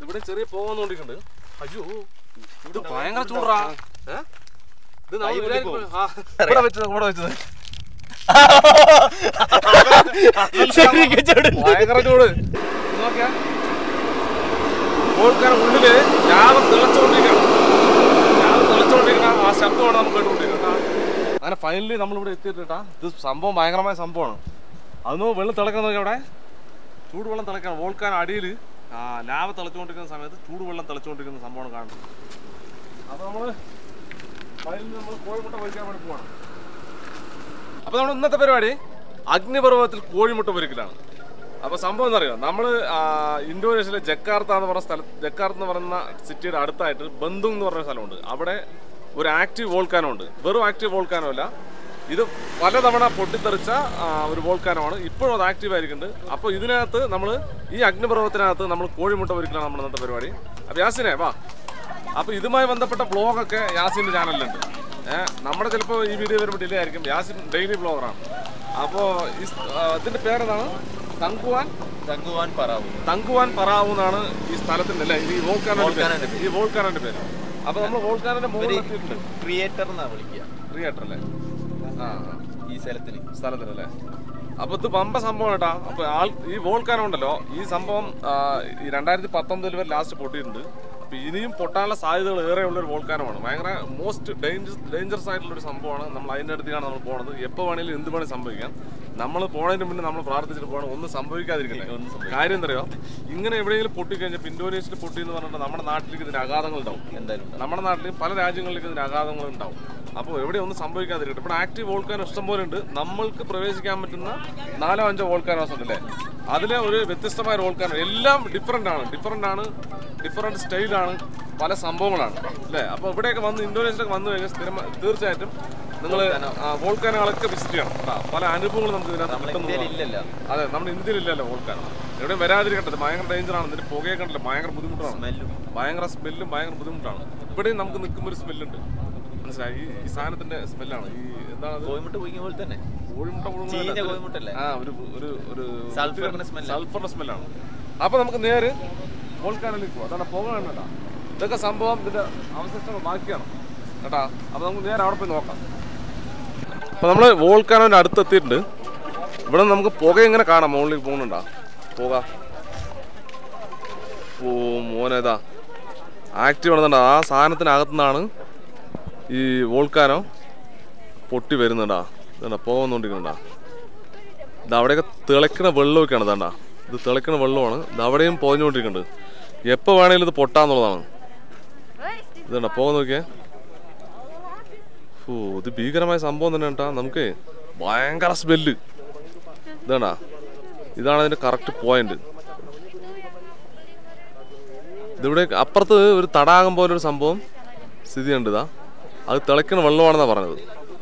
ഇവിടെ ചെറിയ പോകാന്നോണ്ടിരിക്കുന്നുണ്ട് അയ്യോ ഇത് ഭയങ്കര ചൂടാ ഏ? ഇത് നമ്മൾ വിചാരിക്കും- ആ, ഇവിടെ വെച്ചത് ഇവിടെ വെച്ചത് ഭയങ്കര ചൂട് ഇത് നോക്കിയാ ഓൾക്കാരെ ഉള്ളില് ലാവ തിളച്ചോണ്ടിരിക്കണം ലാവ തിളച്ചോണ്ടിരിക്കണ ആ ശബ്ദമാണ് നമുക്ക് കേട്ടുകൊണ്ടിരിക്കുന്നത് അങ്ങനെ ഫൈനലി നമ്മളിവിടെ എത്തിയിട്ടാ ഇത് സംഭവം ഭയങ്കരമായ സംഭവമാണ് അതൊന്ന് വെള്ളം തിളക്കാൻ നോക്കി അവിടെ ചൂടുവെള്ളം തിളക്കണം വോൾക്കാൻ അടിയിൽ ലാവ തിളച്ചുകൊണ്ടിരിക്കുന്ന സമയത്ത് ചൂടുവെള്ളം തിളച്ചുകൊണ്ടിരിക്കുന്ന സംഭവമാണ് കാണുന്നത് അപ്പോൾ നമ്മൾ ഫൈനലി നമ്മൾ കോഴിമുട്ട പൊരിക്കാൻ വേണ്ടി പോകണം അപ്പോൾ നമ്മുടെ ഇന്നത്തെ പരിപാടി അഗ്നിപർവ്വതത്തിൽ കോഴിമുട്ട പൊരിക്കലാണ് അപ്പോൾ സംഭവം എന്നറിയോ നമ്മൾ ഇന്തോനേഷ്യയിലെ ജക്കാർത്ത എന്ന് പറഞ്ഞ സ്ഥലം ജക്കാർത്ത എന്ന് പറയുന്ന സിറ്റിയുടെ അടുത്തായിട്ട് ബന്ധുങ് എന്ന് പറഞ്ഞ സ്ഥലമുണ്ട് അവിടെ ഒരു ആക്റ്റീവ് വോൾക്കാനോ ഉണ്ട് വെറും ആക്റ്റീവ് വോൾക്കാനോ അല്ല ഇത് പലതവണ പൊട്ടിത്തെറിച്ച ആ, ഒരു വോൾക്കാനമാണ് ഇപ്പോഴും അത് ആക്റ്റീവ് ആയിരിക്കുന്നുണ്ട് അപ്പോൾ ഇതിനകത്ത് നമ്മൾ ഈ അഗ്നിപർവ്വതത്തിനകത്ത് നമ്മൾ കോഴിമുട്ട പൊരിക്കലാണ് നമ്മുടെ ഇന്നത്തെ പരിപാടി അപ്പോൾ യാസിനെ വാ അപ്പോൾ ഇതുമായി ബന്ധപ്പെട്ട വ്ളോഗൊക്കെ യാസിൻ്റെ ചാനലിലുണ്ട് ഏഹ് നമ്മുടെ ചിലപ്പോൾ ഈ വീഡിയോ വരുമ്പോൾ ഡിലേ ആയിരിക്കും യാസിൻ ഡെയിലി വ്ളോഗറാണ് അപ്പോൾ ഈ സ്- ആ, ഇതിന്റെ പേരെന്താണ് തങ്കുവാൻ തങ്കുവാൻ പറാവു തങ്കുവാൻ പറാവു എന്നാണ് ഈ സ്ഥലത്തിന്റെ അല്ലേ ഈ വോൾക്കാനോന്റെ വോൾക്കാനോന്റെ പേര്. ഈ വോൾക്കാനോന്റെ പേര് അപ്പോൾ നമ്മൾ വോൾക്കാനോന്റെ മുകളിൽ എത്തിയിട്ടുണ്ട് ക്രിയേറ്റർ എന്നാ വിളിക്കുക ക്രിയേറ്റർ അല്ലേ ആ ആ. ഈ സ്ഥലത്തിന് സ്ഥലത്തിനല്ലേ അപ്പൊ ഇത് വമ്പ സംഭവം കേട്ടാ അപ്പൊ ആൾ ഈ വോൾക്കാനം ഉണ്ടല്ലോ ഈ സംഭവം ആ, ഈ രണ്ടായിരത്തി പത്തൊമ്പതിൽ വരെ ലാസ്റ്റ് പൊട്ടിയിട്ടുണ്ട് അപ്പൊ ഇനിയും പൊട്ടാനുള്ള സാധ്യതകൾ ഏറെയുള്ള ഒരു വോൾക്കാനമാണ് ഭയങ്കര മോസ്റ്റ് ഡേഞ്ചർ ഡേഞ്ചറസ് ആയിട്ടുള്ള ഒരു സംഭവമാണ് നമ്മൾ അതിന്റെ അടുത്തേക്കാണ് നമ്മൾ പോണത് എപ്പോൾ വേണേലും എന്ത് വേണേലും സംഭവിക്കാം നമ്മൾ പോണതിന് മുന്നേ നമ്മൾ പ്രാർത്ഥിച്ചിട്ട് പോകണം ഒന്നും സംഭവിക്കാതിരിക്കട്ടെ കാര്യം എന്തറിയോ ഇങ്ങനെ എവിടെയെങ്കിലും പൊട്ടിക്കഴിഞ്ഞാൽ ഇന്തോനേഷ്യയിൽ പൊട്ടി എന്ന് പറഞ്ഞിട്ട് നമ്മുടെ നാട്ടിലേക്ക് ഇതിന് ആഘാതങ്ങൾ ഉണ്ടാവും എന്തായാലും ഉണ്ടാവും. നമ്മുടെ നാട്ടിൽ പല രാജ്യങ്ങളിലേക്ക് ഇതിന് ആഘാതങ്ങൾ ഉണ്ടാവും അപ്പോൾ എവിടെ ഒന്നും സംഭവിക്കാതിരിക്കട്ടെ ഇവിടെ ആക്റ്റീവ് വോൾക്കാനോ ഇഷ്ടം പോലെ ഉണ്ട് നമ്മൾക്ക് പ്രവേശിക്കാൻ പറ്റുന്ന നാലോ അഞ്ചോ വോൾക്കാനോസ് ഉണ്ട് അല്ലേ അതിലെ ഒരു വ്യത്യസ്തമായ വോൾക്കാനോ എല്ലാം ഡിഫറെൻ്റ് ആണ് ഡിഫറെൻ്റ് ആണ് ഡിഫറെൻറ്റ് സ്റ്റൈലാണ് പല സംഭവങ്ങളാണ് അല്ലേ അപ്പോൾ ഇവിടെയൊക്കെ വന്ന് ഇന്തോനേഷ്യയിലൊക്കെ വന്നു കഴിഞ്ഞാൽ സ്ഥിരം തീർച്ചയായിട്ടും നിങ്ങൾ വോൾക്കാനോകളൊക്കെ വിസിറ്റ് ചെയ്യണം കേട്ടോ. പല അനുഭവങ്ങളും നമുക്ക് ഇതിനകത്ത് നമ്മുടെ കിട്ടുന്നതാണ്. ഇന്ത്യയിൽ ഇല്ലല്ലോ അതെ നമ്മുടെ ഇന്ത്യയിൽ ഇല്ലല്ലോ വോൾക്കാനോ എവിടെയും വരാതിരിക്കട്ടെ ഇത് ഭയങ്കര ഡേഞ്ചറാണ് ഇതിന്റെ പുകയൊക്കെ ഉണ്ടല്ലോ ഭയങ്കര ബുദ്ധിമുട്ടാണ് സ്മെല്ലും ഭയങ്കര സ്മെല്ലും ഭയങ്കര ബുദ്ധിമുട്ടാണ് ഇവിടെയും നമുക്ക് നിൽക്കുമ്പോൾ ഒരു സ്മെല്ലുണ്ട് മനസ്സിലായി ഈ ഈ സാധനത്തിന്റെ സ്മെല്ലാണ് ഈ എന്താണ് അത്? കോഴിമുട്ട പൊയ്ക്കുന്ന പോലെ തന്നെ കോഴിമുട്ട പുഴുങ്ങുന്നതല്ല. ചീഞ്ഞ ഒരു- കോഴിമുട്ടല്ലേ? ആ ഒരു ഒരു ഒരു സൾഫറിന്റെ smell ആ. സൾഫറിന്റെ സ്മെല്ലാണ് അപ്പൊ നമുക്ക് നേരെ വോൾക്കാനിലേക്ക് പോവാം അതാണ് പോകാൻ കേട്ടാ ഇതൊക്കെ സംഭവം ഇതിന്റെ അവശിഷ്ടങ്ങൾ ബാക്കിയാണ് കേട്ടാ അപ്പൊ നമുക്ക് നേരെ അവിടെ പോയി നോക്കാം അപ്പൊ നമ്മള് വോൾക്കാനോന്റെ അടുത്ത് എത്തിയിട്ടുണ്ട് ഇവിടെ നമുക്ക് പുക ഇങ്ങനെ കാണാം മുകളിൽ പോകുന്നുണ്ടാ പുക ഓ മോനേതാ ആക്റ്റീവ് ആണെന്നുണ്ട് ആ സാധനത്തിനകത്തു നിന്നാണ് ഈ വോൾക്കാനോ പൊട്ടി വരുന്നുണ്ടാ ഇതാ പുക വന്നുകൊണ്ടിരിക്കുന്നുണ്ടാ ഇത് അവിടെയൊക്കെ തിളയ്ക്കണ വെള്ളമൊക്കെയാണ് ഇതാണ്ടാ ഇത് തിളയ്ക്കണ വെള്ളമാണ് ഇത് അവിടെയും പോഞ്ഞുകൊണ്ടിരിക്കുന്നുണ്ട് എപ്പോൾ വേണേലും ഇത് പൊട്ടാന്നുള്ളതാണ് ഇതാണ്ടാ പുക നോക്കിയേ ഓ ഇത് ഭീകരമായ സംഭവം തന്നെ കേട്ടാ നമുക്ക് ഭയങ്കര സ്മെല്ല് ഇതാണ്ടാ ഇതാണ് അതിന്റെ കറക്റ്റ് പോയിന്റ് ഇതിവിടെ അപ്പുറത്ത് ഒരു തടാകം പോലെ ഒരു സംഭവം സ്ഥിതി ഉണ്ട് ഇതാ അത് തിളയ്ക്കണ വെള്ളമാണെന്നാ പറഞ്ഞത്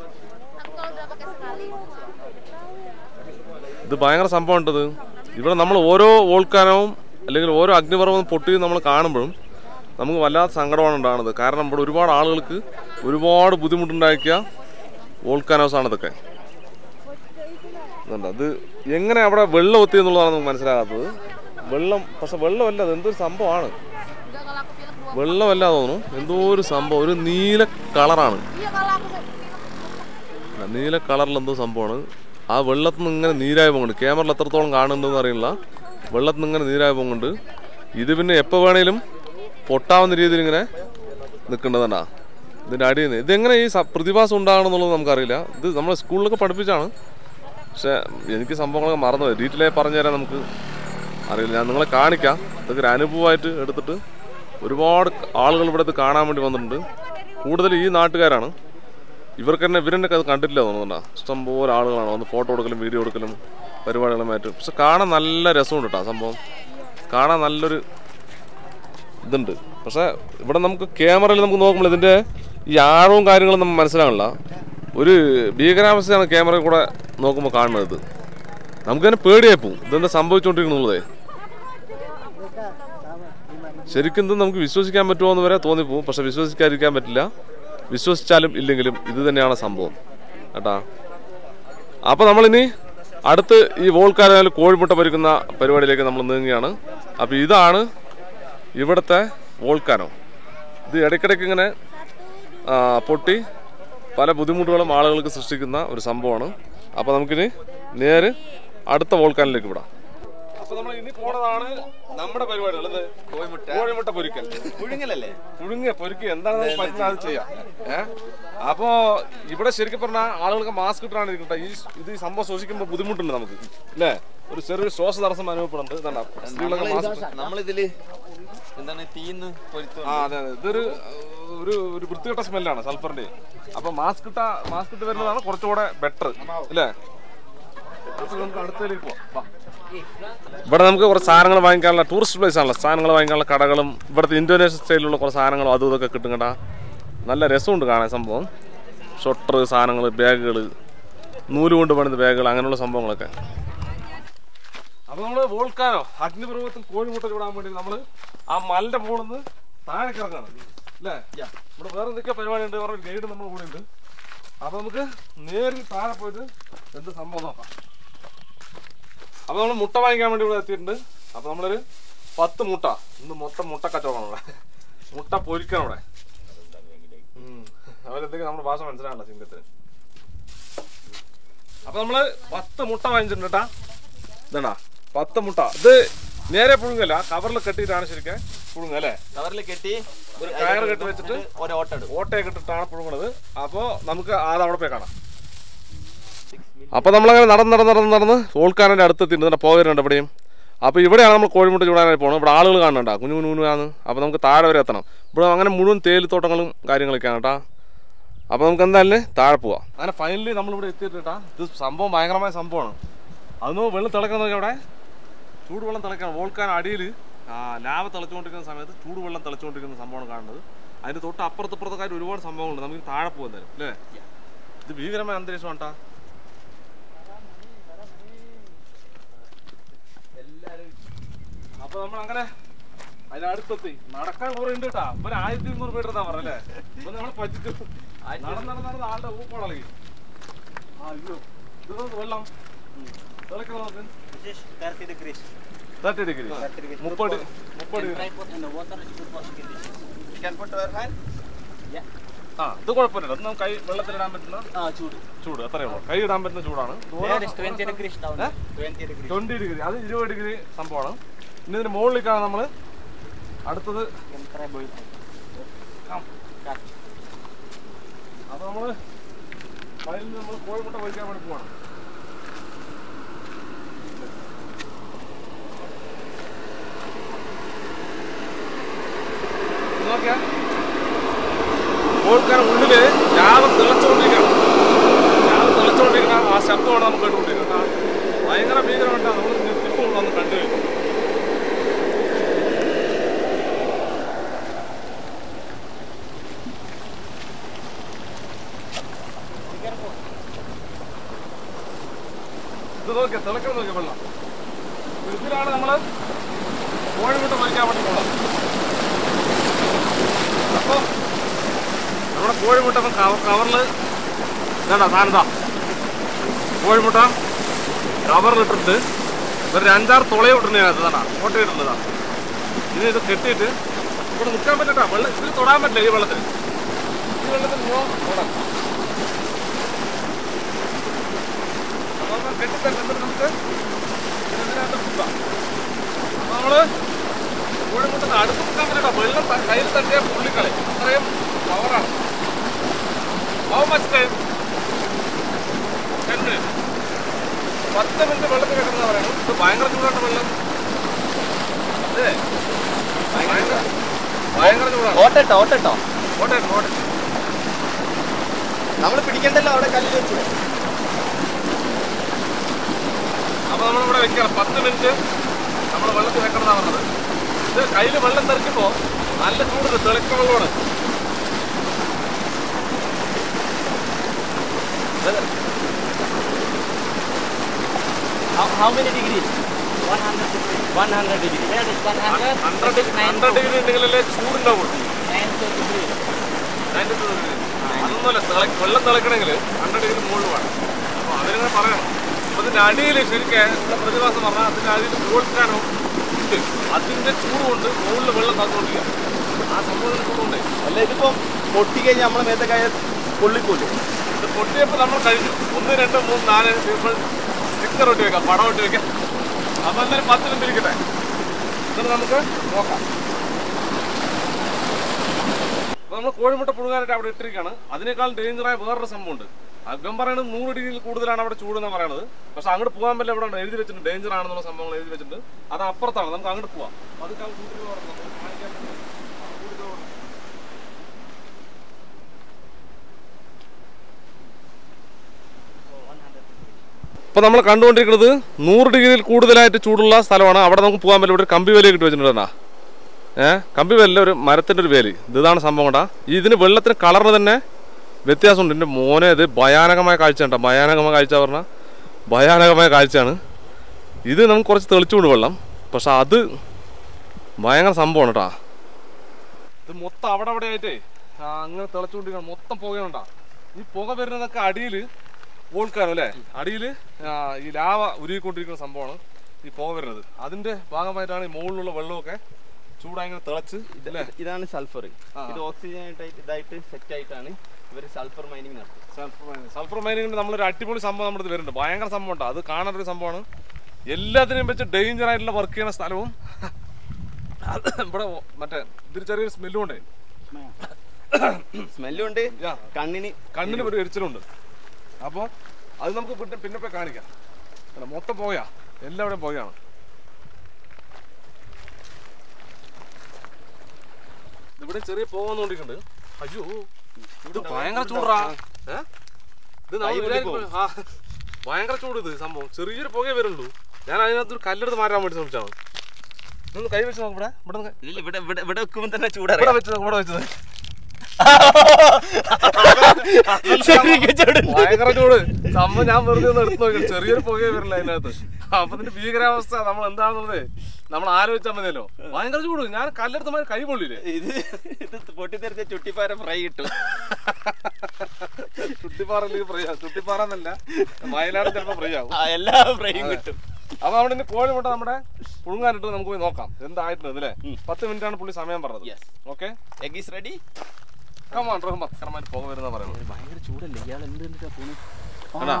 ഇത് ഭയങ്കര സംഭവം ഉണ്ടത് ഇവിടെ നമ്മൾ ഓരോ വോൾക്കാനവും അല്ലെങ്കിൽ ഓരോ അഗ്നിപർവ്വതം പൊട്ടി നമ്മൾ കാണുമ്പോഴും നമുക്ക് വല്ലാത്ത സങ്കടമാണ് ഉണ്ടാകുന്നത് കാരണം ഇവിടെ ഒരുപാട് ആളുകൾക്ക് ഒരുപാട് ബുദ്ധിമുട്ടുണ്ടാക്കിയ വോൾക്കാനോസ് ആണ് ഇതൊക്കെ ഇതുണ്ട്. അത് എങ്ങനെ അവിടെ വെള്ളം എത്തി എന്നുള്ളതാണ് നമുക്ക് മനസ്സിലാകാത്തത് വെള്ളം പക്ഷെ വെള്ളമല്ല അത് എന്തൊരു സംഭവമാണ് Enggak kalau aku film dua. വെള്ളമല്ല തോന്നുന്നു എന്തോ ഒരു സംഭവം ഒരു നീല കളറാണ് Iya kalau aku film നീല കളറിൽ എന്തോ സംഭവമാണ് ആ വെള്ളത്തിൽ നിന്ന് ഇങ്ങനെ നീരായി പോകുന്നുണ്ട് ക്യാമറയിൽ എത്രത്തോളം കാണുന്നുണ്ടെന്ന് അറിയില്ല വെള്ളത്തിൽ നിന്ന് ഇങ്ങനെ നീരായി പോകുന്നുണ്ട് ഇത് പിന്നെ എപ്പോൾ വേണേലും പൊട്ടാവുന്ന രീതിയിൽ ഇങ്ങനെ നിൽക്കേണ്ടതാണ്ടാ ഇതിൻ്റെ അടിയിൽ നിന്ന് ഇതെങ്ങനെ ഈ സ- പ്രതിഭാസം ഉണ്ടാകണമെന്നുള്ളത് നമുക്കറിയില്ല ഇത് നമ്മൾ സ്കൂളിലൊക്കെ പഠിപ്പിച്ചാണ് പക്ഷേ എനിക്ക് സംഭവങ്ങളൊക്കെ മറന്നുപോയി ഡീറ്റെയിൽ ആയി പറഞ്ഞു തരാൻ നമുക്ക് അറിയില്ല ഞാൻ നിങ്ങളെ കാണിക്കാം ഇതൊക്കെ ഒരു അനുഭവമായിട്ട് എടുത്തിട്ട് ഒരുപാട് ആളുകൾ ഇവിടെ ഇത് കാണാൻ വേണ്ടി വന്നിട്ടുണ്ട് കൂടുതൽ ഈ നാട്ടുകാരാണ് ഇവർക്ക് തന്നെ ഇവരെന്നെ അത് കണ്ടിട്ടില്ല തോന്നുന്നുണ്ടാ ഇഷ്ടംപോലെ ആളുകളാണ് വന്ന് ഫോട്ടോ എടുക്കലും വീഡിയോ എടുക്കലും പരിപാടികളുമായിട്ട് പക്ഷെ കാണാൻ നല്ല രസമുണ്ട് കേട്ടോ ആ സംഭവം കാണാൻ നല്ലൊരു ഇതുണ്ട് പക്ഷെ ഇവിടെ നമുക്ക് ക്യാമറയിൽ നമുക്ക് നോക്കുമ്പോൾ ഇതിൻ്റെ ഈ ആഴവും കാര്യങ്ങളും നമുക്ക് മനസ്സിലാകണില്ല ഒരു ഭീകരാവസ്ഥയാണ് ക്യാമറയിൽ കൂടെ നോക്കുമ്പോൾ കാണുന്നത് ഇത് നമുക്ക് തന്നെ പേടിയായി പോകും ഇതെന്താ സംഭവിച്ചുകൊണ്ടിരിക്കുന്നുള്ളതേ ശരിക്കും ഇത് നമുക്ക് വിശ്വസിക്കാൻ പറ്റുമോ എന്ന് വരെ തോന്നിപ്പോവും പക്ഷെ വിശ്വസിക്കാതിരിക്കാൻ പറ്റില്ല വിശ്വസിച്ചാലും ഇല്ലെങ്കിലും ഇത് തന്നെയാണ് സംഭവം കേട്ടാ അപ്പോൾ നമ്മളിനി അടുത്ത് ഈ വോൾക്കാരായാലും കോഴിമുട്ട പൊരിക്കുന്ന പരിപാടിയിലേക്ക് നമ്മൾ നീങ്ങുകയാണ് അപ്പോൾ ഇതാണ് ഇവിടുത്തെ വോൾക്കാനോ ഇത് ഇടയ്ക്കിടയ്ക്ക് ഇങ്ങനെ ആ, പൊട്ടി പല ബുദ്ധിമുട്ടുകളും ആളുകൾക്ക് സൃഷ്ടിക്കുന്ന ഒരു സംഭവമാണ് അപ്പോൾ നമുക്കിനി നേരെ അടുത്ത വോൾക്കാനിലേക്ക് വിടാം അപ്പോൾ നമ്മൾ ഇനി പോണതാണ് നമ്മുടെ പരിപാടികൾ ഇത് കോഴിമുട്ട കോഴിമുട്ട പൊരിക്കൽ പുഴുങ്ങലല്ലേ പുഴുങ്ങിയ പൊരുക്കി എന്താണെന്ന് പറ്റുന്നത് അത് ചെയ്യാം ഏഹ് അപ്പോ ഇവിടെ ശരിക്കും പറഞ്ഞാൽ ആളുകൾക്ക് മാസ്ക് ഇട്ടാണ് ഇരിക്കട്ടെ ഈ ഇത് ഈ സംഭവം ശ്വസിക്കുമ്പോൾ ബുദ്ധിമുട്ടുണ്ട് നമുക്ക് അല്ലേ ഒരു ചെറിയൊരു ശ്വാസ തടസ്സം അനുഭവപ്പെടുന്നുണ്ട് ഇതാണ് സ്ത്രീകളൊക്കെ മാസ്ക് നമ്മളിതില് എന്താണ് തീന്ന് പൊരുത്തു ആ അതെ അതെ ഇതൊരു ഒരു ഒരു വൃത്തികെട്ട സ്മെല്ലാണ് സൾഫറിന്റെ അപ്പൊ മാസ്ക് ഇട്ട മാസ്ക് ഇട്ട് വരുന്നതാണ് കുറച്ചുകൂടെ ബെറ്റർ അല്ലേ അപ്പൊ നമുക്ക് അടുത്തതിലേക്ക് പോവാം വാ. ഇവിടെ നമുക്ക് കുറച്ച് സാധനങ്ങൾ വാങ്ങിക്കാനുള്ള ടൂറിസ്റ്റ് പ്ലേസ് ആണല്ലോ സാധനങ്ങൾ വാങ്ങിക്കാനുള്ള കടകളും ഇവിടുത്തെ ഇന്തോനേഷ്യൻ സ്റ്റൈലിലുള്ള കുറച്ച് സാധനങ്ങളും അതും ഇതൊക്കെ കിട്ടും കേട്ടാ നല്ല രസമുണ്ട് കാണാൻ സംഭവം ഷൊട്ടർ സാധനങ്ങൾ ബാഗുകൾ നൂല് കൊണ്ട് പണിത ബാഗുകൾ അങ്ങനെയുള്ള സംഭവങ്ങളൊക്കെ അപ്പൊ നമ്മള് വോൾക്കാനോ അഗ്നിപർവ്വതത്തിൽ കോഴിമുട്ട ചൂടാൻ വേണ്ടി നമ്മള് ആ മലന്റെ മുകളിൽ നിന്ന് താഴെ ഇറങ്ങാണ് അല്ലേ ഇവിടെ വേറെ എന്തൊക്കെ പരിപാടി ഉണ്ട് വേറെ ഗൈഡ് നമ്മുടെ കൂടെ ഉണ്ട് അപ്പൊ നമുക്ക് നേരിൽ താഴെ പോയിട്ട് എന്ത് സംഭവം നോക്കാം അപ്പൊ നമ്മൾ മുട്ട വാങ്ങിക്കാൻ വേണ്ടി ഇവിടെ എത്തിയിട്ടുണ്ട് അപ്പൊ നമ്മളൊരു പത്ത് മുട്ട ഇന്ന് മൊത്തം മുട്ട കച്ചവടമാണ് ഇവിടെ മുട്ട പൊരിക്കണം ഇവിടെ ഉം. അവരെന്തൊക്കെ നമ്മുടെ ഭാഷ മനസ്സിലാണല്ലോ സിംഗത്തിന് അപ്പൊ നമ്മള് പത്ത് മുട്ട വാങ്ങിച്ചിട്ടുണ്ട് കേട്ടാ ഇതാ പത്ത് മുട്ട ഇത് നേരെ പുഴുങ്ങല്ല കവറിൽ കെട്ടിയിട്ടാണ് ശരിക്കും പുഴുങ്ങ അല്ലേ കവറിൽ കെട്ടി ഒരു കയറ് കെട്ടി വെച്ചിട്ട് ഒരു ഓട്ടം ഇടും ഓട്ടയൊക്കെ ഇട്ടിട്ടാണ് പുഴുങ്ങണത് അപ്പോൾ നമുക്ക് അത് അവിടെ പോയി കാണാം അപ്പോൾ നമ്മളങ്ങനെ നടന്ന് നടന്ന് നടന്ന് നടന്ന് ഓൾക്കാരൻ്റെ അടുത്തെത്തിയിട്ടുണ്ട് പോകരുണ്ട് ഇവിടെയും അപ്പോൾ ഇവിടെയാണ് നമ്മൾ കോഴിമുട്ട ചൂടാനായി പോകുന്നത് ഇവിടെ ആളുകൾ കാണുന്നുണ്ടാ കുഞ്ഞു കുഞ്ഞു കുഞ്ഞാന്ന് അപ്പോൾ നമുക്ക് താഴെ വരെ എത്തണം ഇവിടെ അങ്ങനെ മുഴുവൻ തേയിലത്തോട്ടങ്ങളും കാര്യങ്ങളൊക്കെയാണ് കേട്ടാ അപ്പോൾ നമുക്ക് എന്തായാലും താഴെ പോവാം അങ്ങനെ ഫൈനലി നമ്മളിവിടെ എത്തിയിട്ടാ ഇത് സംഭവം ഭയങ്കരമായ സംഭവമാണ് അതൊന്ന് വെള്ളം തിളക്കാൻ നോക്കി അവിടെ ചൂടുവെള്ളം തിളക്കണം വോൾക്കാൻ അടിയിൽ ലാവ തിളച്ചുകൊണ്ടിരിക്കുന്ന സമയത്ത് ചൂടുവെള്ളം തിളച്ചുകൊണ്ടിരിക്കുന്ന സംഭവമാണ് കാണുന്നത് അതിന്റെ തൊട്ട് അപ്പുറത്ത് ഇപ്പുറത്തൊക്കെ ഒരുപാട് സംഭവങ്ങളുണ്ട് നമുക്ക് താഴെ പോകുന്നത് അല്ലേ ഇത് ഭീകരമായ അന്തരീക്ഷമാണ് ട്ടാ. അപ്പൊ നമ്മൾ അങ്ങനെ അതിനടുത്തെത്തി നടക്കാൻ കുറെ ഉണ്ട് കേട്ടാ ഇവര് ആയിരത്തി ഇരുന്നൂറ് മീറ്റർ എന്നാ പറഞ്ഞല്ലേ ഇപ്പൊ നമ്മളെ പറ്റിച്ചു നടന്ന് നടന്ന് നടന്ന് ആളുടെ ഊപ്പാളകി അയ്യോ ഇത് നോക്ക് വെള്ളം തിളക്കണം നോക്ക് തേർട്ടി ഡിഗ്രി മുപ്പത് മുപ്പത് degree Can put our hand? ആ ഇത് കുഴപ്പമില്ല ഇത് നമുക്ക് കൈ വെള്ളത്തിലിടാൻ പറ്റുന്ന ചൂട് അത്രയേ ഉള്ളൂ കൈ ഇടാൻ പറ്റുന്ന ചൂടാണ് ട്വന്റി ഡിഗ്രി അത് ഇരുപത് ഡിഗ്രി സംഭവമാണ് ഇനി ഇതിന് മുകളിലേക്കാണ് നമ്മൾ അടുത്തത് അപ്പൊ നമ്മള് അതിൽ നിന്ന് നമ്മൾ കോഴിമുട്ട പൊരിക്കാൻ വേണ്ടി പോവാണ് ഇത് നോക്കിയാ കോഴിക്കാരൻ ഉള്ളില് രാവ് തിളച്ചുകൊണ്ടിരിക്കണം രാവ് തിളച്ചുകൊണ്ടിരിക്കുന്ന ആ ശബ്ദമാണ് നമുക്ക് കേട്ടുകൊണ്ടിരിക്കുന്നത് ആ ഭയങ്കര ഭീകരമായിട്ടാണ് നമ്മൾ ഇപ്പോൾ വന്ന് കണ്ടു കഴിഞ്ഞു ഇത് നോക്കിയ തിളക്കണം നോക്കിയ വെള്ളം ഇതിലാണ് നമ്മള് കോഴിമുട്ട പൊരിക്കാൻ വേണ്ടി പോകണം അപ്പൊ നമ്മുടെ കോഴിമുട്ട ഇപ്പം കവറിൽ ഇതാണ്ടാ സാധനം കോഴിമുട്ട കവറിലിട്ടിട്ട് ഒരു അഞ്ചാറ് തുളയും ഇട്ടുണ്ട് അതിനകത്ത് തന്നെ ഫോട്ടോ ഇട്ടുള്ളതാ ഇനി ഇത് കെട്ടിയിട്ട് ഇവിടെ നിൽക്കാൻ പറ്റട്ടാ വെള്ളം ഇതിൽ തൊടാൻ പറ്റില്ല ഈ വെള്ളത്തിൽ ഈ വെള്ളത്തിൽ നോ തൊടാം അപ്പോൾ നമ്മൾ കെട്ടിത്തന്നെ എന്നിട്ട് നമുക്ക് ഇതിനകത്ത് മുക്കാം അപ്പോൾ നമ്മള് കോഴിമുട്ട അടുത്ത് നിൽക്കാൻ പറ്റട്ടാ വെള്ളം ത- കയ്യിൽ തട്ടിയ പുള്ളിക്കളി അത്രയും പവറാണ് how much time ten minute പത്ത് മിനിറ്റ് വെള്ളത്തിൽ വെക്കുന്ന പറയുന്നത് ഇത് ഭയങ്കര ചൂടാണ് വെള്ളം അതെ ഭയങ്കര ഭയങ്കര ചൂടാണ് ഓട്ടട്ടോ ഓട്ടട്ടോ ഓട്ടെ ഓട്ടെ നമ്മൾ പിടിക്കണ്ടല്ലോ അവിടെ കല്ല് വെച്ച് അപ്പൊ നമ്മളിവിടെ വെക്കണം പത്ത് മിനിറ്റ് നമ്മൾ വെള്ളത്തിൽ വെക്കണം എന്നാണ് പറഞ്ഞത് ഇത് കയ്യിൽ വെള്ളം തെറിക്കുമ്പോൾ നല്ല ചൂട് തിളക്ക വെള്ളമാണ് How, how many degrees? 100 degrees. 100 degrees. Where is 100? Hundred It is hundred degree ഉണ്ടെങ്കിലല്ലേ ചൂടുണ്ടാവുള്ളൂ 90 degrees. അതിൻ്റെ അതൊന്നുമല്ല തിള- വെള്ളം തിളക്കണമെങ്കിൽ ഹൺഡ്രഡ് ഡിഗ്രി മുകളിൽ വേണം അപ്പോൾ അതിനിങ്ങനെ പറയണം അപ്പോൾ ഇതിൻ്റെ അടിയിൽ ശരിക്കും ഇവിടെ പ്രതിഭാസം പറഞ്ഞാൽ അതിൻ്റെ അടിയിൽ വോൾക്കാനോ ചൂട് അതിന്റെ ചൂട് കൊണ്ട് മുകളിൽ വെള്ളം തന്നുകൊണ്ടിരിക്കുക ആ സംഭവത്തിന്റെ ചൂട് കൊണ്ടേ അല്ല ഇതിപ്പോ പൊട്ടി കഴിഞ്ഞാൽ നമ്മളെ മേത്തക്കായ പൊള്ളിപ്പോലെ ഇത് പൊട്ടിയപ്പോൾ നമ്മൾ കഴിഞ്ഞു ഒന്ന് രണ്ട് മൂന്ന് നാല് നമ്മൾ സ്റ്റിക്കർ ഒട്ടി വെക്കാം പടം ഒട്ടി വെക്കാം അപ്പം എന്തായാലും പത്ത് മിനിറ്റ് ഇരിക്കട്ടെ എന്നിട്ട് നമുക്ക് നോക്കാം അപ്പോൾ നമ്മൾ കോഴിമുട്ട പുഴുങ്ങാനായിട്ട് അവിടെ ഇട്ടിരിക്കുകയാണ് അതിനേക്കാൾ ഡേഞ്ചറായ വേറൊരു സംഭവമുണ്ട് അകം പറയുന്നത് നൂറ് ഡിഗ്രിയിൽ കൂടുതലാണ് അവിടെ ചൂട് എന്ന് പറയുന്നത് പക്ഷെ അങ്ങോട്ട് പോകാൻ പറ്റില്ല ഇവിടെ എഴുതി വെച്ചിട്ടുണ്ട് ഡേഞ്ചർ ആണെന്നുള്ള സംഭവങ്ങൾ എഴുതി വെച്ചിട്ടുണ്ട് അത് അപ്പുറത്താണ് നമുക്ക് അങ്ങോട്ട് പോവാം അതൊക്കെ കൂട്ടിൽ പറഞ്ഞു കാണിക്കാൻ പറ്റും. കൂട്ടിൽ പറഞ്ഞു. ഇപ്പൊ നമ്മൾ കണ്ടുകൊണ്ടിരിക്കുന്നത് നൂറ് ഡിഗ്രിയിൽ കൂടുതലായിട്ട് ചൂടുള്ള സ്ഥലമാണ് അവിടെ നമുക്ക് പോകാൻ പറ്റില്ല ഇവിടെ ഒരു കമ്പി വേലി ഇട്ട് വെച്ചിട്ടുണ്ടാ ഏഹ് കമ്പി വേലില്ല ഒരു മരത്തിന്റെ ഒരു വേലി ഇത് ഇതാണ് സംഭവം കേട്ടാ ഇതിന് വെള്ളത്തിന് കളറിന് തന്നെ വ്യത്യാസമുണ്ട് എൻ്റെ മോനെ ഇത് ഭയാനകമായ കാഴ്ച കേട്ടോ ഭയാനകമായ കാഴ്ച പറഞ്ഞാൽ ഭയാനകമായ കാഴ്ചയാണ് ഇത് നമുക്ക് കുറച്ച് തെളിച്ചുകൊണ്ട് വെള്ളം പക്ഷെ അത് ഭയങ്കര സംഭവമാണ് കേട്ടാ ഇത് മൊത്തം അവിടെ അവിടെ ആയിട്ടേ ആ, അങ്ങനെ തിളച്ചുകൊണ്ടിരിക്കണം മൊത്തം പുകയുണ്ടാ ഈ പുക വരുന്നതൊക്കെ അടിയിൽ വോൾക്കാനോ അല്ലേ അടിയിൽ ഈ ലാവ ഉരുകിക്കൊണ്ടിരിക്കുന്ന സംഭവമാണ് ഈ പുക വരുന്നത് അതിന്റെ ഭാഗമായിട്ടാണ് ഈ മുകളിലുള്ള വെള്ളമൊക്കെ ചൂടായി ഇങ്ങനെ തിളച്ച് അല്ലേ ഇതാണ് സൾഫർ ആ. ഇത് ഓക്സിജൻ ആയിട്ട് ഇതായിട്ട് സെറ്റ് ആയിട്ടാണ് ഇവർ സൾഫർ മൈനിങ് നടത്തുന്നത് സൾഫർ മൈനിങ്ങിന് നമ്മളൊരു അടിപൊളി സംഭവം നമ്മുടെ അടുത്ത് വരുന്നുണ്ട് ഭയങ്കര സംഭവം ഉണ്ട് അത് കാണാനൊരു സംഭവമാണ് എല്ലാത്തിനെയും വെച്ച് ഡേഞ്ചർ ആയിട്ടുള്ള വർക്ക് ചെയ്യുന്ന സ്ഥലവും അത് ഇവിടെ മറ്റേ ഇതിന് ചെറിയൊരു സ്മെല്ലും ഉണ്ട് സ്മെല്ലും ഉണ്ട് Yeah. കണ്ണിന് കണ്ണിന് ഒരു എരിച്ചിലുണ്ട് അപ്പോൾ അത് നമുക്ക് പിന്നെ പിന്നെ പോയി കാണിക്കാം അല്ല മൊത്തം പോയാ എല്ലാവരുടെയും പോയാണ് ഇവിടെ ചെറിയ പോകാന്നോണ്ടിരിക്കുന്നുണ്ട് അയ്യോ ഇത് ഭയങ്കര ചൂടാ ഏ? ഇത് നമ്മൾ കൈ പൊട്ടി വിചാരിക്കും- ആ, ഭയങ്കര ചൂട് ഇത് സംഭവം ചെറിയൊരു പുകയെ വരുള്ളൂ ഞാൻ അതിനകത്ത് ഒരു കല്ലെടുത്ത് മാറ്റാൻ വേണ്ടി ശ്രമിച്ചാണ് ഒന്ന് കൈ വെച്ച് നോക്ക് ഇവിടെ ഇവിടെ ഒന്ന് കൈ- ഇല്ല ഇവിടെ ഇവിടെ ഇവിടെ വെക്കുമ്പോൾ തന്നെ ഇവിടെ ചൂടറിയാം വെച്ചത് ഇവിടെ വെച്ചത് ശരിക്കും ചൂട്. ഭയങ്കര ചൂട് സംഭവം ഞാൻ വെറുതെ ഒന്ന് എടുത്ത് നോക്കി ചെറിയൊരു പുകയെ വരില്ല അതിനകത്ത് അപ്പൊ ഇതിന്റെ ഭീകരാവസ്ഥ നമ്മൾ എന്താണെന്നുള്ളത് നമ്മൾ ആലോചിച്ചാൽ മതിയല്ലോ ഭയങ്കര ചൂട് ഞാൻ കല്ലെടുത്ത് മാറി കൈ പൊള്ളില്ലേ ഇത് ഇത് പൊട്ടിത്തെറിച്ച ചുട്ടിപ്പാര ഫ്രൈ കിട്ടും ചുട്ടിപ്പാറ ഫ്രീ ആവും ചുട്ടിപ്പാറ എന്നല്ല വയനാട് ചിലപ്പോൾ ഫ്രീ ആവും ആ, എല്ലാ ഫ്രൈയും കിട്ടും അപ്പൊ അവിടെ ഇനി കോഴി മുട്ട നമ്മുടെ പുഴുങ്ങാനിട്ട് നമുക്ക് പോയി നോക്കാം എന്തായിട്ടുണ്ട് അല്ലേ പത്ത് മിനിറ്റ് ആണ് പുള്ളി സമയം പറഞ്ഞത് Yes. Okay egg is ready come on Rahmath കർമാൻ പുക വരുന്ന പറയുന്നത് ഭയങ്കര ചൂടല്ലേ ഇയാൾ എന്ത് കണ്ടിട്ടാ പോണു എടാ.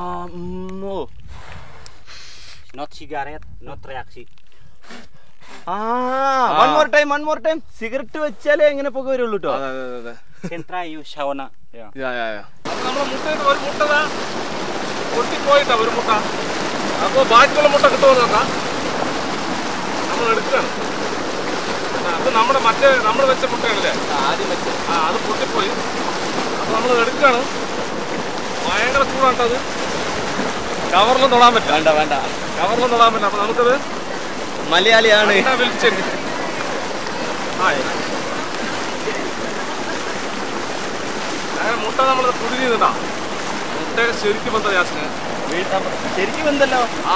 Not cigarette, not reaksi. ആ one more time one more time cigarette വെച്ചാലേ എങ്ങനെ പുക വരുള്ളൂ കേട്ടോ അതെ അതെ അതെ Can try you shawarma. Yeah. യാ യാ യാ അപ്പൊ നമ്മുടെ മുട്ടയിട്ട് ഒരു മുട്ട ദാ പൊട്ടിപ്പോയിട്ടാ ഒരു മുട്ട അപ്പോൾ ബാക്കിയുള്ള മുട്ട കിട്ടുമോ നോക്കാം നമ്മൾ എടുക്കുകയാണ് ആ, അത് നമ്മുടെ മറ്റേ നമ്മൾ വെച്ച മുട്ടയാണല്ലേ ആദ്യം വെച്ച് ആ അത് പൊട്ടിപ്പോയി അപ്പോൾ നമ്മൾ എടുക്കുകയാണ് ഭയങ്കര ചൂടാണ് അത് കവറിലും തൊടാൻ പറ്റില്ല വേണ്ട വേണ്ട കവറിലും തൊടാൻ പറ്റില്ല അപ്പോൾ നമുക്കത് മലയാളിയാണ് അണ്ണ വിളിച്ചെങ്കിൽ ആ അങ്ങനെ മുട്ട നമ്മൾ പുതിരി ചെയ്തിട്ടാ മുട്ടയൊക്കെ ശരിക്കും ബന്ധം യാസിന് ശരിക്കും എന്തല്ലോ ആ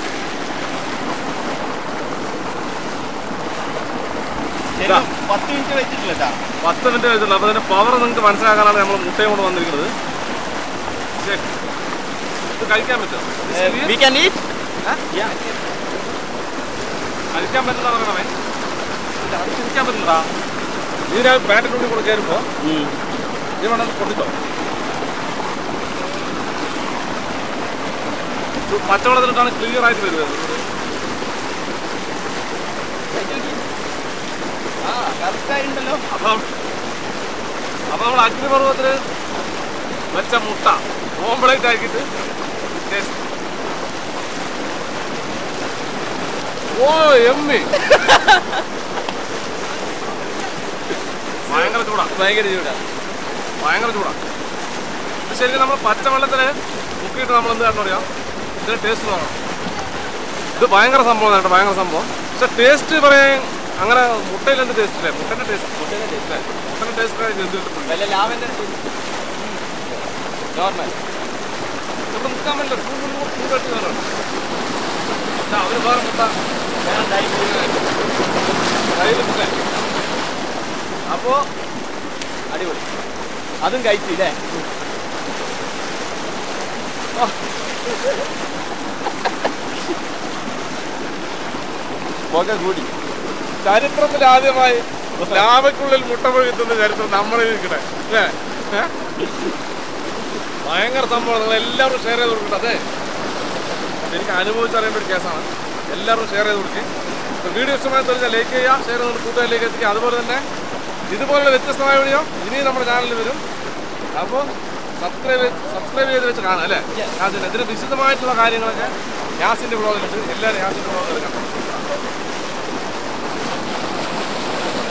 ഇതാ. പത്ത് മിനിറ്റ് വെച്ചിട്ടില്ല ട്ടാ. പത്ത് മിനിറ്റ് വെച്ചിട്ടുണ്ട് അപ്പോൾ അതിന്റെ പവർ നിങ്ങൾക്ക് മനസ്സിലാക്കാനാണ് നമ്മൾ മുട്ടയും കൊണ്ട് വന്നിരിക്കുന്നത് ശരി. ഇത് കഴിക്കാൻ പറ്റുമോ ഏ, we can eat? Yeah. കഴിക്കാൻ പറ്റില്ല പറയണമേ ഇല്ല, അത് ചിരിക്കാൻ പറ്റില്ലടാ നീ പാൻറ്റിൻ്റെ ഉള്ളിൽ കൂടെ കയറുമ്പോൾ ഉം. നീ വേണം പൊട്ടിച്ചോ ഇത് പച്ചവെള്ളത്തിലിട്ടാണ് ക്ലിയർ ആയിട്ട് വരുന്നത് ആ, correct ആയിട്ടുണ്ടല്ലോ. അപ്പം അപ്പം നമ്മൾ അഗ്നിപർവ്വത്തിൽ വെച്ച മുട്ട ഓംപ്ലേറ്റ് ആക്കിയിട്ട് taste. ഓ എമ്മി ഭയങ്കര ചൂടാ ഭയങ്കര ചൂടാ ഭയങ്കര ചൂടാ ഇത് ശരിക്കും നമ്മൾ പച്ചവെള്ളത്തിൽ മുക്കിയിട്ട് നമ്മൾ എന്ത് കാരണം അറിയാം ഇതിന് ടേസ്റ്റ് നോക്കണം ഇത് ഭയങ്കര സംഭവം കേട്ടോ ഭയങ്കര സംഭവം പക്ഷെ ടേസ്റ്റ് പറയാൻ അങ്ങനെ മുട്ടയിൽ എന്ത് ടേസ്റ്റ് ഇല്ലേ മുട്ടൻ്റെ ടേസ്റ്റ് മുട്ടൻ്റെ ടേസ്റ്റ് മുട്ടൻ്റെ ടേസ്റ്റ് എന്ത് വല്ല ലാവൻഡർ നോർമൽ ഇവിടെ മുക്കാൻ പറ്റില്ല ചൂട് ചൂടായിട്ട് കയറണം അവർ വേറെ മുട്ട കയ്യിൽ മുട്ട അപ്പോ അടിപൊളി അതും കഴിച്ചില്ലേ പുക കൂടി ചരിത്രത്തിൽ ആദ്യമായി ലാവയ്ക്കുള്ളിൽ മുട്ട പൊഴുത്തുന്ന ചരിത്രം നമ്മുടെ ഇരിക്കട്ടെ അല്ലേ ഏ? ഭയങ്കര സംഭവം നിങ്ങൾ എല്ലാവരും ഷെയർ ചെയ്ത് കൊടുക്കട്ടെ അതെ എനിക്ക് അനുഭവിച്ചറിയേണ്ട ഒരു കേസാണ് എല്ലാവരും ഷെയർ ചെയ്ത് കൊടുക്കുക അപ്പോൾ വീഡിയോ ഇഷ്ടമായി തെളിഞ്ഞാൽ ലൈക്ക് ചെയ്യുക ഷെയർ ചെയ്ത് കൂട്ടുകാരിലേക്ക് എത്തിക്കുക അതുപോലെ തന്നെ ഇതുപോലുള്ള വ്യത്യസ്തമായ വീഡിയോ ഇനിയും നമ്മുടെ ചാനലിൽ വരും അപ്പോൾ സബ്സ്ക്രൈബ് സബ്സ്ക്രൈബ് ചെയ്ത് വെച്ച് കാണാം അല്ലേ യാസിൻ്റെ ഇതിന് വിശദമായിട്ടുള്ള കാര്യങ്ങളൊക്കെ യാസിൻ്റെ ബ്ലോഗിലുണ്ട് എല്ലാവരും യാസിൻ്റെ ബ്ലോഗ് എടുക്കണം